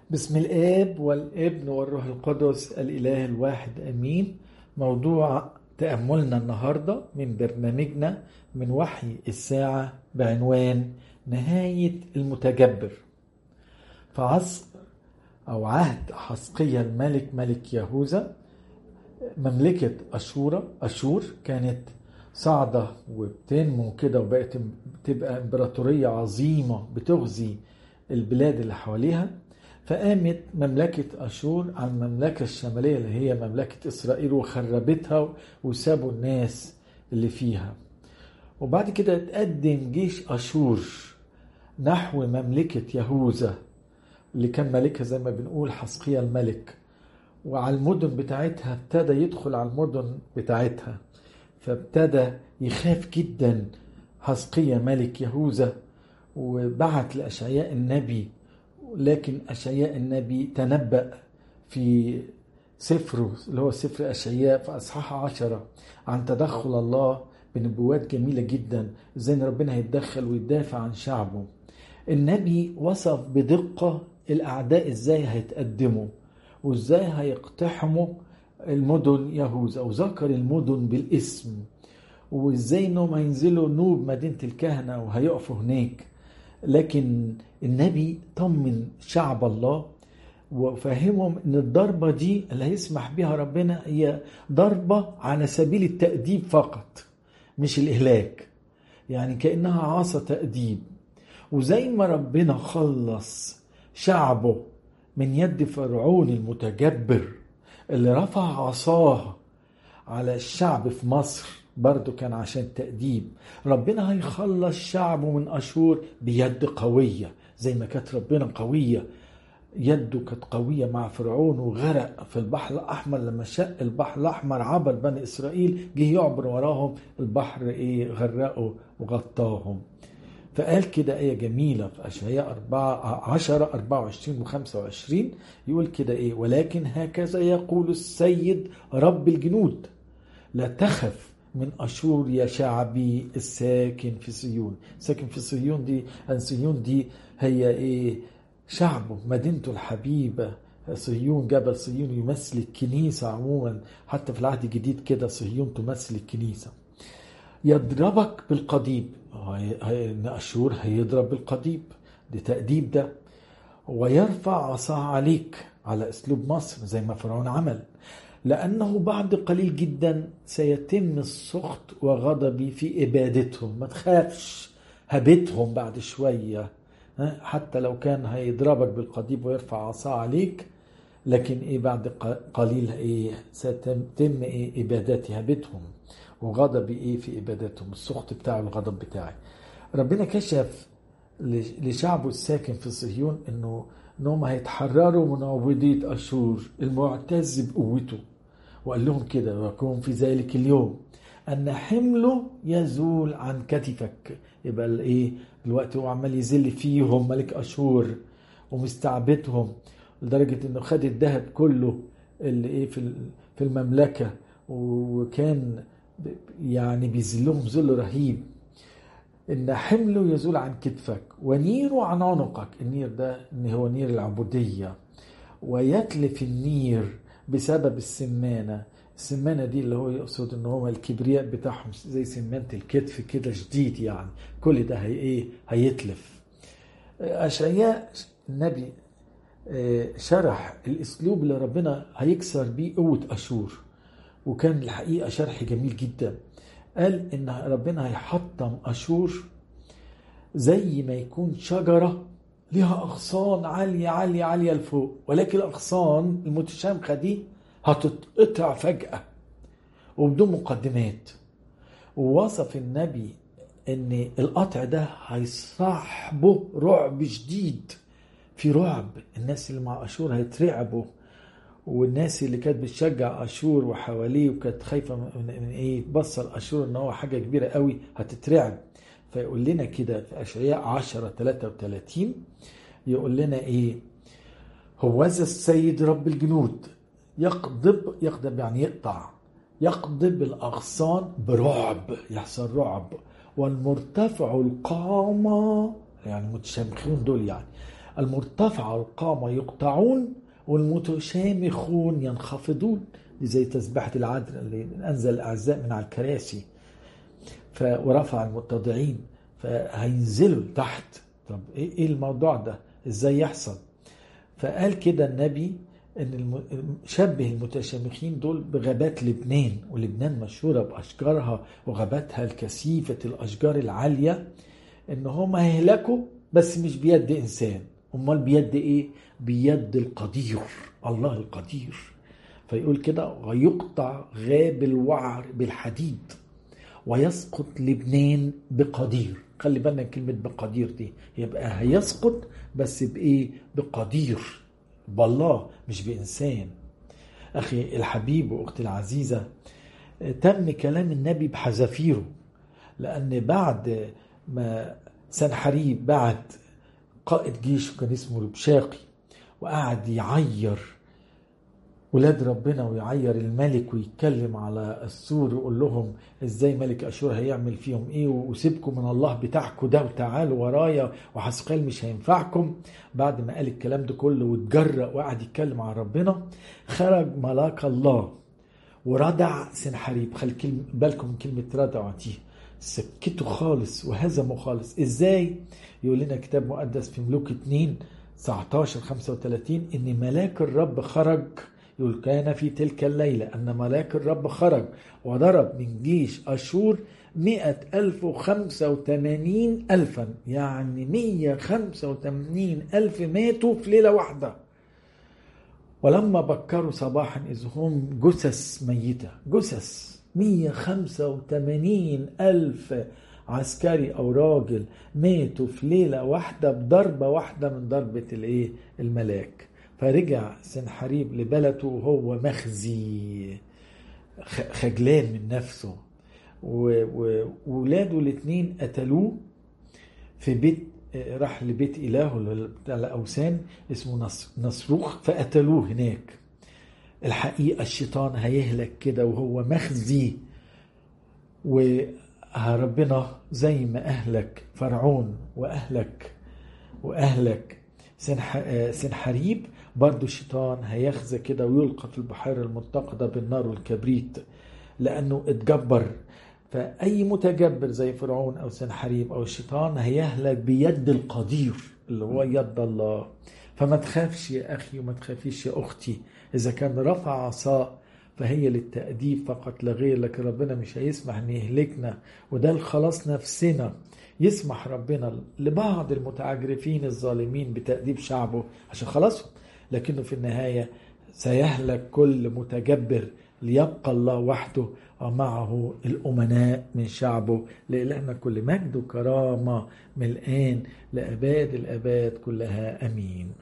بسم الآب والابن والروح القدس الإله الواحد أمين موضوع تأملنا النهاردة من برنامجنا من وحي الساعة بعنوان نهاية المتجبر في عصر أو عهد حسقية الملك ملك يهوذا مملكة أشورة أشور كانت صاعدة وبتنمو كده وبقت تبقى إمبراطورية عظيمة بتغزي البلاد اللي حواليها فقامت مملكة أشور على المملكة الشمالية اللي هي مملكة إسرائيل وخربتها وسابوا الناس اللي فيها وبعد كده تقدم جيش أشور نحو مملكة يهوذا اللي كان ملكها زي ما بنقول حسقية الملك وعلى المدن بتاعتها ابتدى يدخل على المدن بتاعتها فابتدى يخاف جدا حسقية ملك يهوذا وبعت لأشعياء النبي لكن أشعياء النبي تنبأ في سفره اللي هو سفر أشعياء في أصحاح عشرة عن تدخل الله بنبوات جميلة جدا ازاي ان ربنا هيتدخل ويدافع عن شعبه النبي وصف بدقة الأعداء ازاي هيتقدموا وازاي هيقتحموا المدن يهوذا وذكر المدن بالاسم وازاي انهم هينزلوا نوب مدينة الكهنة وهيقفوا هناك لكن النبي طمن شعب الله وفهمهم ان الضربة دي اللي هيسمح بها ربنا هي ضربة على سبيل التأديب فقط مش الإهلاك يعني كأنها عصا تأديب وزي ما ربنا خلص شعبه من يد فرعون المتجبر اللي رفع عصاه على الشعب في مصر برضه كان عشان تأديب ربنا هيخلص شعبه من أشور بيد قوية زي ما كانت ربنا قوية يده كانت قوية مع فرعون وغرق في البحر الأحمر لما شق البحر الأحمر عبر بني إسرائيل جه يعبر وراهم البحر إيه غرقه وغطاهم فقال كده آية جميلة في أشعياء 4 10 24 و 25 يقول كده إيه ولكن هكذا يقول السيد رب الجنود لا تخف من أشور يا شعبي الساكن في صيون ساكن في صيون دي صيون دي هي إيه شعبه مدينته الحبيبة صهيون جبل صهيون يمثل الكنيسة عموما حتى في العهد الجديد كده صهيون تمثل الكنيسة يضربك بالقضيب ان اشور هيضرب بالقضيب دي تأديب ده ويرفع عصاه عليك على اسلوب مصر زي ما فرعون عمل لانه بعد قليل جدا سيتم السخط وغضبي في ابادتهم ما تخافش هبتهم بعد شويه حتى لو كان هيضربك بالقضيب ويرفع عصاه عليك لكن ايه بعد قليل ايه ستتم ايه ابادتي هبتهم وغضبي ايه في ابادتهم السخط بتاعه الغضب بتاعي ربنا كشف لشعبه الساكن في صهيون انه انهم هيتحرروا من عبودية اشور المعتز بقوته وقال لهم كده ويكون في ذلك اليوم ان حمله يزول عن كتفك يبقى الايه الوقت هو عمال يذل فيهم ملك اشور ومستعبدهم لدرجه انه خد الذهب كله اللي ايه في في المملكه وكان يعني بيذلهم ذل رهيب ان حمله يزول عن كتفك ونيره عن عنقك النير ده ان هو نير العبوديه ويتلف النير بسبب السمانه السمانه دي اللي هو يقصد ان هو الكبرياء بتاعهم زي سمانه الكتف كده شديد يعني كل ده هي ايه هيتلف اشعياء النبي شرح الاسلوب اللي ربنا هيكسر بيه قوه اشور وكان الحقيقه شرح جميل جدا قال ان ربنا هيحطم اشور زي ما يكون شجره ليها اغصان عاليه عاليه عاليه لفوق ولكن الاغصان المتشامخه دي هتتقطع فجأة وبدون مقدمات ووصف النبي ان القطع ده هيصاحبه رعب شديد في رعب الناس اللي مع اشور هيترعبوا والناس اللي كانت بتشجع اشور وحواليه وكانت خايفه من, من ايه بصر اشور ان هو حاجه كبيره قوي هتترعب فيقول لنا كده في اشعياء 10 33 يقول لنا ايه هوذا السيد رب الجنود يقضب يقضب يعني يقطع يقضب الأغصان برعب يحصل رعب والمرتفع القامة يعني متشامخين دول يعني المرتفع القامة يقطعون والمتشامخون ينخفضون دي زي تسبحة العدل اللي أنزل الأعزاء من على الكراسي ف... ورفع المتضعين فهينزلوا لتحت طب ايه الموضوع ده ازاي يحصل فقال كده النبي ان الم... شبه المتشامخين دول بغابات لبنان ولبنان مشهورة بأشجارها وغاباتها الكثيفة الأشجار العالية ان هم هيهلكوا بس مش بيد انسان امال بيد ايه بيد القدير الله القدير فيقول كده ويقطع غاب الوعر بالحديد ويسقط لبنان بقدير خلي بالنا كلمة بقدير دي يبقى هيسقط بس بإيه بقدير بالله مش بإنسان أخي الحبيب وأختي العزيزة تم كلام النبي بحذافيره لأن بعد ما سنحريب بعت قائد جيش كان اسمه ربشاقي وقعد يعير ولاد ربنا ويعير الملك ويتكلم على السور ويقول لهم ازاي ملك اشور هيعمل فيهم ايه وسيبكم من الله بتاعكم ده وتعالوا ورايا وحسقال مش هينفعكم بعد ما قال الكلام ده كله واتجرأ وقعد يتكلم على ربنا خرج ملاك الله وردع سنحريب خلي بالكم من كلمة ردع دي سكته خالص وهزمه خالص ازاي يقول لنا كتاب مقدس في ملوك 2 19 35 ان ملاك الرب خرج يقول كان في تلك الليلة أن ملاك الرب خرج وضرب من جيش أشور مئة ألف وخمسة وثمانين ألفا يعني مية خمسة وثمانين ألف ماتوا في ليلة واحدة ولما بكروا صباحا إذ هم جثث ميتة جثث مية خمسة وثمانين ألف عسكري أو راجل ماتوا في ليلة واحدة بضربة واحدة من ضربة الإيه الملاك فرجع سنحريب لبلده وهو مخزي خجلان من نفسه وولاده الاثنين قتلوه في بيت راح لبيت إلهه بتاع الأوثان اسمه نصروخ فقتلوه هناك الحقيقة الشيطان هيهلك كده وهو مخزي وربنا زي ما أهلك فرعون وأهلك وأهلك سنحريب برضو الشيطان هيخزى كده ويلقى في البحيرة المتقدة بالنار والكبريت لأنه اتجبر فأي متجبر زي فرعون أو سنحريب أو الشيطان هيهلك بيد القدير اللي هو يد الله فما تخافش يا أخي وما تخافيش يا أختي إذا كان رفع عصا فهي للتأديب فقط لا غير لكن ربنا مش هيسمح ان يهلكنا وده الخلاص نفسنا يسمح ربنا لبعض المتعجرفين الظالمين بتأديب شعبه عشان خلاصهم لكنه في النهاية سيهلك كل متجبر ليبقى الله وحده ومعه الأمناء من شعبه لإلهنا كل مجد وكرامة من الآن لأباد الأباد كلها أمين